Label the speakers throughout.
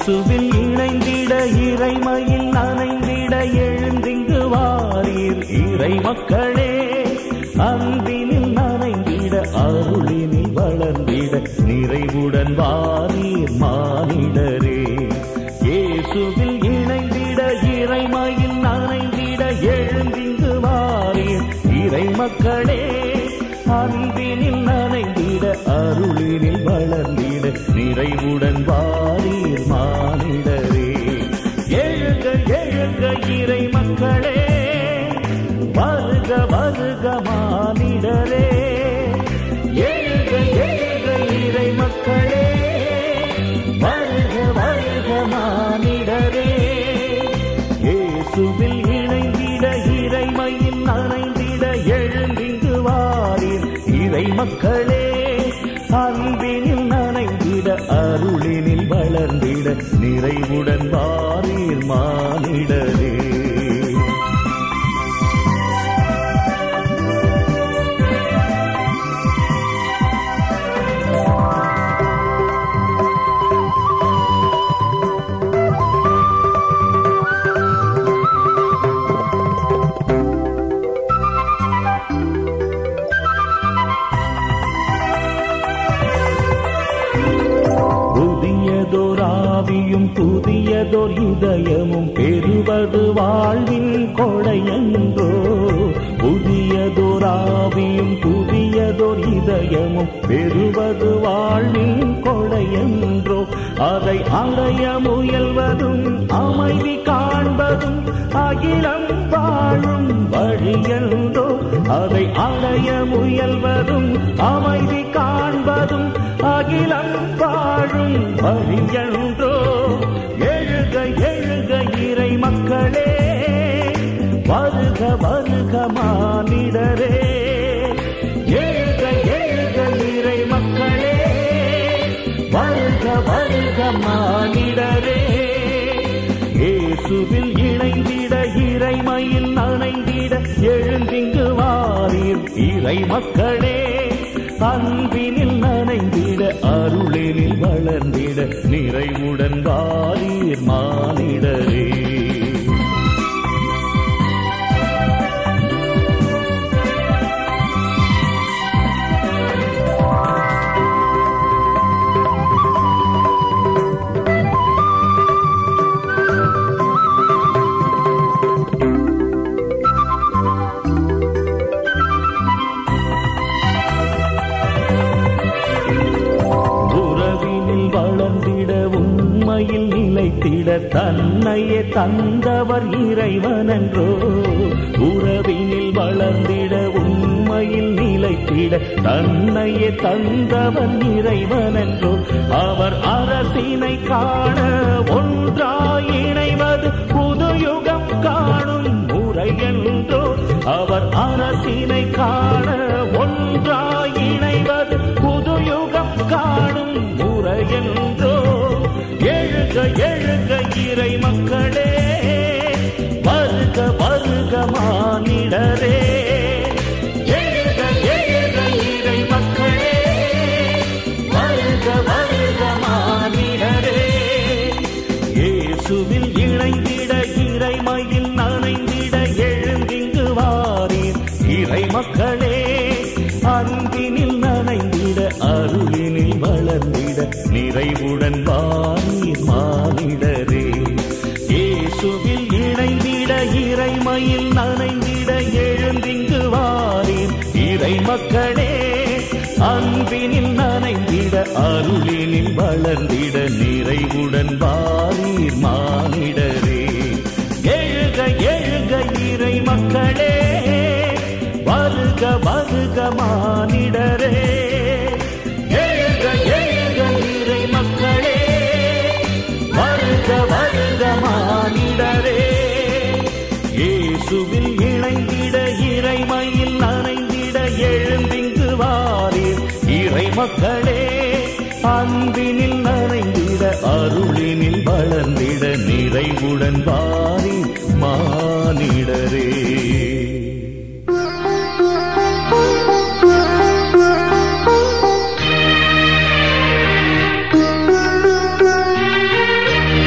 Speaker 1: இயேசுவில் இணைந்திட இறைமையில் நனைந்திட எழுந்திங்கு வாரீர் இறை மக்களே அன்பினில் நனைந்திட அருளினில் வளர்ந்திட நிறைவுடன் வாரீர் மானிடரே இயேசுவில் இணைந்திட இறைமையில் நனைந்திட எழுந்திங்கு வாரீர் இறை மக்களே அன்பினில் நனைந்திட அருளினில் வளர்ந்திட நிறைவுடன் வாரீர் மானிடரே எழுக எழுக இறை மக்களே வருக வருக மானிடரே எழுக எழுக இறை மக்களே வருக வருக மானிடரே இயேசுவில் இணைந்திட இறைமையில் நனைந்திட எழுந்திங்கு வாரீர் இறை மக்களே அன்பினில் நனைந்திட அருளினில் வளர்ந்திட நிறைவுடன் வாரீர் மானிடரே புதியதோர் ஆவியும் புதியதோர் இதயமும் பெறுவது வாழ்வின் கொடையன்றோ புதியதோர் ஆவியும் புதியதோர் இதயமும் பெறுவது வாழ்வின் கொடையன்றோ அதை அடைய முயல்வதும் அமைதி காண்பதும் அகிலம் வாழும் வழியன்றோ அதை அடைய முயல்வதும் அமைதி காண்பதும் அகிலம் வாழும் வழியன்றோ எழுக எழுக இறை மக்களே வருக வருக மானிடரே எழுக எழுக இறை மக்களே வருக வருக மானிடரே இயேசுவில் இணைந்திட இறைமையில் நனைந்திட எழுந்திங்கு வாரீர் இறை மக்களே அன்பினில் நனைந்திட அருளினில் வளர்ந்திட நிறைவுடன் வாரீர் மானிடரே உறவினில் வளர்ந்திட உண்மையில் நிலைத்திட தன்னையே தந்தவர் இறைவனன்றோ உறவினில் வளர்ந்திட உண்மையில் நிலைத்திட தன்னையே தந்தவர் இறைவனன்றோ அவர் அரசினை காண ஒன்றாய் இணைவது புது யுகம் காணும் முறையன்றோ அவர் அரசினை காண ஒன்றாய் இணைவது புது யுகம் காணும் முறையன்றோ எழுக எழுக இறை மக்களே வருக வருக மானிடரே எழுக எழுக இறை மக்களே வருக வருக மானிடரே இயேசுவில் இணைந்திட இறைமையில் நனைந்திட எழுந்திங்கு வாரீர் இறை மக்களே அன்பினில் நனைந்திட அருளினில் வளர்ந்திட நிறைவுடன் வாரீர் மானிடரே இயேசுவில் இணைந்திட இறைமையில் நனைந்திட எழுந்திங்கு வாரீர் இறை மக்களே அன்பினில் நனைந்திட அருளினில் வளர்ந்திட நிறைவுடன் வாரீர் மானிடரே எழுக எழுக இறை மக்களே வருக வருக மானிடரே எழுக எழுக இறை மக்களே வருக வருக மானிடரே இயேசுவில் இணைந்திட இறைமையில் நனைந்திட எழுந்திங்கு வாரீர் இறை மக்களே அன்பினில் நனைந்திட அருளினில் வளர்ந்திட நிறைவுடன் வாரீர் மானிடரே
Speaker 2: Thank you.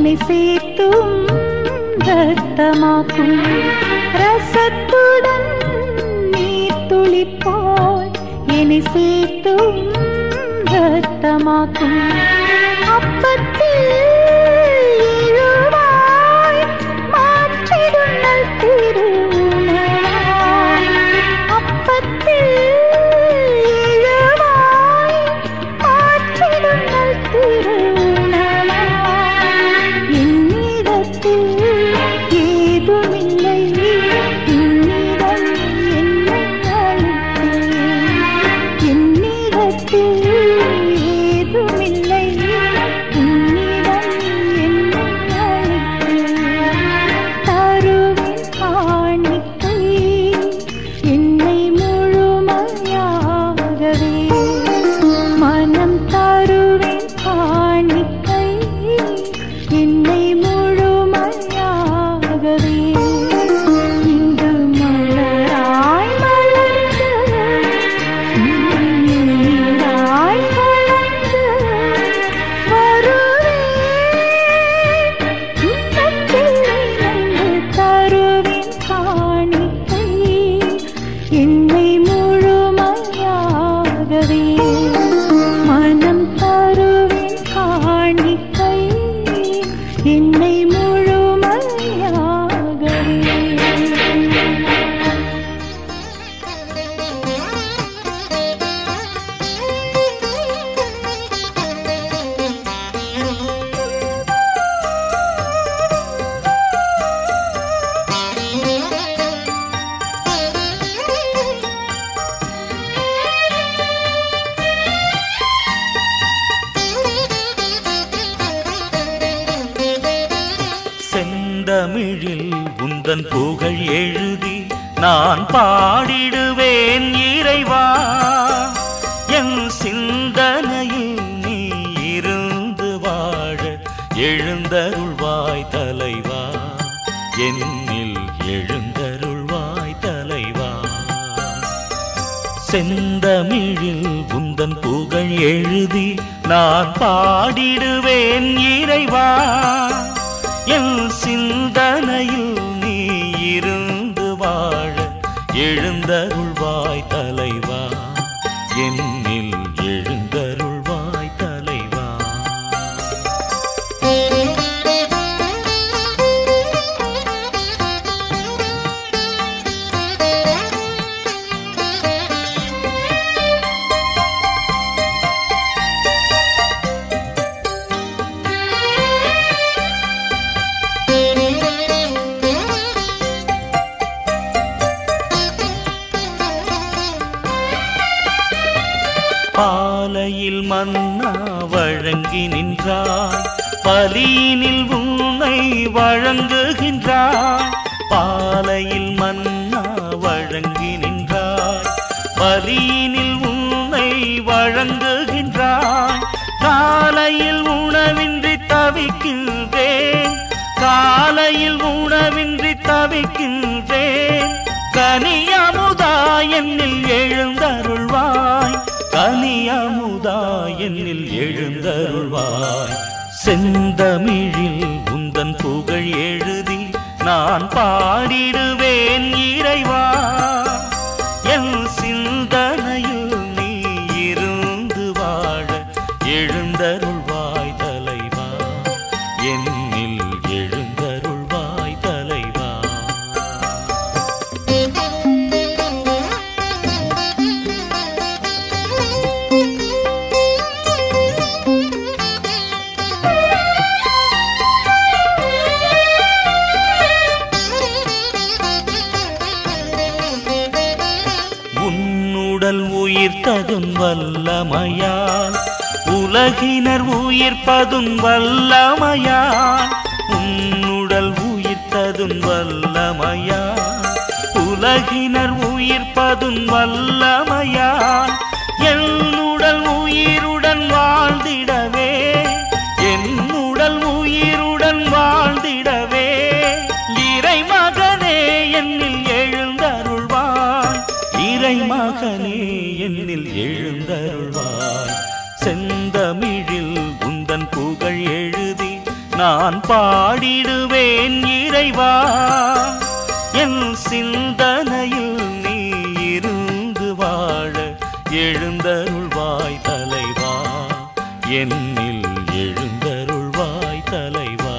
Speaker 2: என்னை சேர்த்தும் ரத்தமாக்கும் ரசத்துடன் நீர் துளிப்போல் என்னை சேர்த்தும் ரத்தமாக்கும் அப்பத்தில் இழுவாய் மாற்றிடும் நல் திருவுணவாய் அப்பத்தில் இழுவாய் மாற்றிடும் நல் திருவுணவாய் என்னிடத்தில் ஏதுமில்லை உன்னிடம் என்னை அழைத்தேன் என்னிடத்தில் ஏதுமில்லை உன்னிடம் என்னை அழைத்தேன் தருவின் காணிக்கை என்னை முழுமையாகவே மனம் தருவின் காணிக்கை என்னை முழுமையாகவே இங்கு மலராய் மலர்ந்து நீராய் வளர்ந்து வருவேன் உள்ளத்தில் இணைந்து தருவின் காணிக்கை என்னை முழுமையாகவே மனம் தருவின் காணிக்கை என்னை முழுமையாகவே
Speaker 1: செந்தமிழில் உந்தன் புகழ் எழுதி நான் பாடிடுவேன் இறைவா என் சிந்தனையில் நீ இருந்து வாழ எழுந்தருள்வாய் தலைவா என்னில் எழுந்தருள்வாய் தலைவா செந்தமிழில் உந்தன் புகழ் எழுதி நான் பாடிடுவேன் இறைவா என் சிந்தனையில் நீ இருந்து வாழ எழுந்தருள்வாய் தலைவா என்னில் எழுந்தருள்வாய் தலைவா பாலையில் மன்னா வழங்கி நின்றாய் பலியினில் உன்னை வழங்குகின்றாய் பாலையில் மன்னா வழங்கி நின்றாய் பலியினில் உன்னை வழங்குகின்றாய் காலையில் உணவின்றி தவிக்கின்றேன் காலையில் உணவின்றி தவிக்கின்றேன் கனியமுதா என்னில் எழுந்தருள்வாய் கனியமுதா என்னில் எழுந்தருள்வாய் செந்தமிழில் உந்தன் புகழ் எழுதி நான் பாடிடுவேன் இறைவா என் சிந்தனையில் நீ இருந்து வாழ எழுந்தருள்வாய் தலைவா என்னில் எழுந்தருள்வாய் தலைவா உன்னுடல் உயிர்த்ததும் வல்லமையால் உலகினர் உயிர்ப்பதும் வல்லமையால் உன்னுடல் உயிர்த்ததும் வல்லமையால் உலகினர் உயிர்ப்பதும் வல்லமையால் என்னுடல் உயிருடன் வாழ்ந்திடவே என்னுடல் உயிருடன் வாழ்ந்திடவே இறை மகனே என்னில் எழுந்தருள்வாய் இறை மகனே என்னில் எழுந்தருள்வாய் செந்தமிழில் உந்தன் புகழ் எழுதி நான் பாடிடுவேன் இறைவா என் சிந்தனையில் நீ இருந்து வாழ எழுந்தருள்வாய் தலைவா என்னில் எழுந்தருள்வாய் தலைவா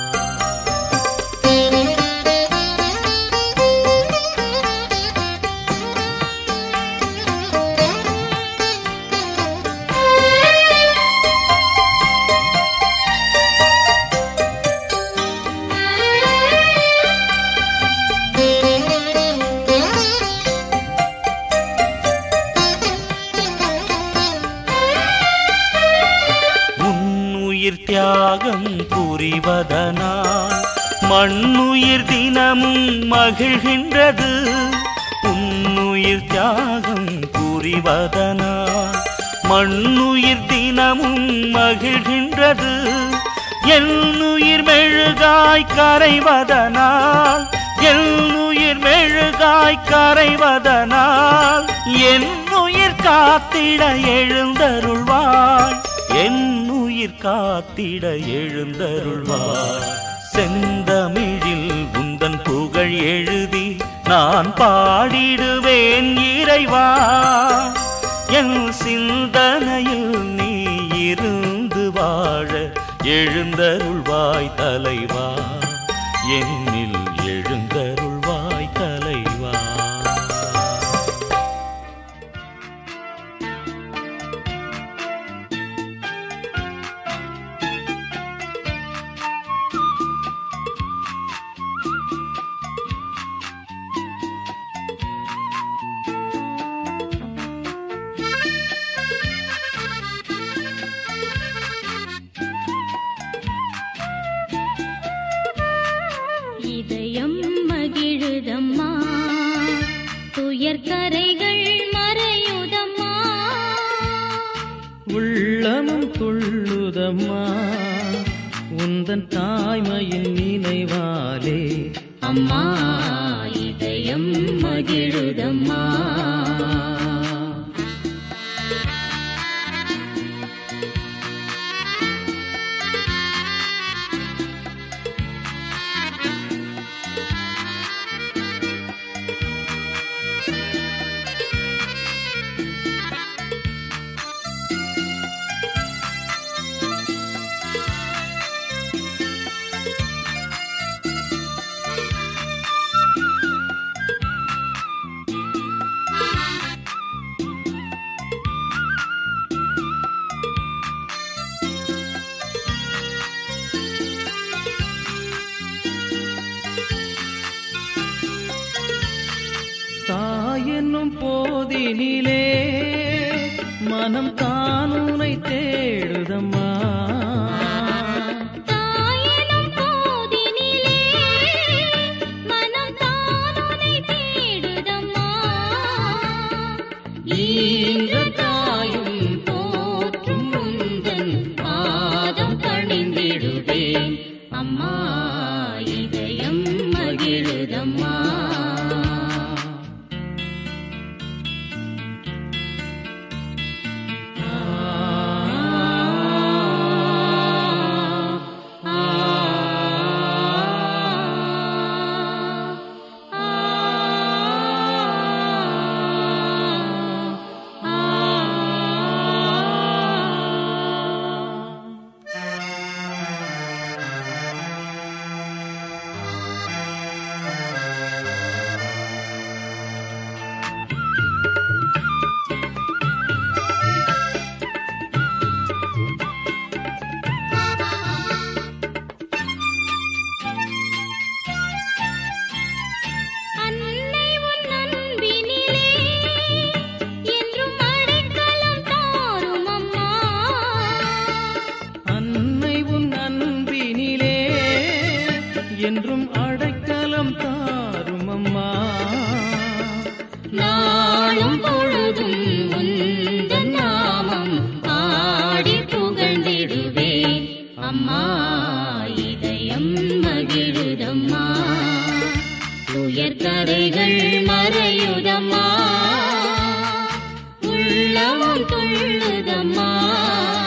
Speaker 1: உன்னுயிர் தியாகம் புரிவதனால் மண்ணுயிர் தினமும் மகிழ்கின்றது உன்னுயிர் தியாகம் புரிவதனால் மண்ணுயிர் தினமும் மகிழ்கின்றது என்னுயிர் மெழுகாய் கரைவதனால் என்னுயிர் மெழுகாய் கரைவதனால் என்னுயிர் காத்திட எழுந்தருள்வாய் என்னுயிர் காத்திட எழுந்தருள்வாய் செந்தமிழில் உந்தன் புகழ் எழுதி நான் பாடிடுவேன் இறைவா என் சிந்தனையில் நீ இருந்து வாழ எழுந்தருள்வாய் தலைவா என்னில் எழுந்தருள்வாய் தலைவா
Speaker 3: இதயம் மகிழுதம்மா துயர்கரைகள் மறையுதம்மா
Speaker 4: உள்ளமும் துள்ளுதம்மா உந்தன் தாய்மையின் நினைவாலே
Speaker 3: அம்மா இதயம் மகிழுதம்மா
Speaker 4: தாயென்னும் போதினிலே மனம் தானுனை தேடுதம்மா
Speaker 3: தாயினும் போதினிலே மனம் தானுனை தேடுதம்மா ஈன்ற தாயும் போற்றும் உந்தன் பாதம் பணிந்திடுவேன் அம்மா இதயம் மகிழுதம்மா அன்னை உன் அன்பினிலே என்றும் அடைக்கலம் தாரும் அம்மா
Speaker 4: அன்னை உன் அன்பினிலே என்றும் அடைக்கலம் தாரும் அம்மா
Speaker 3: நாளும் பொழுதும் உந்தன் நாமம் பாடி புகழ்ந்திடுவேன் அம்மா இதயம் மகிழுதம்மா துயர்கரைகள் மறையுதம்மா உள்ளமும் துள்ளுதம்மா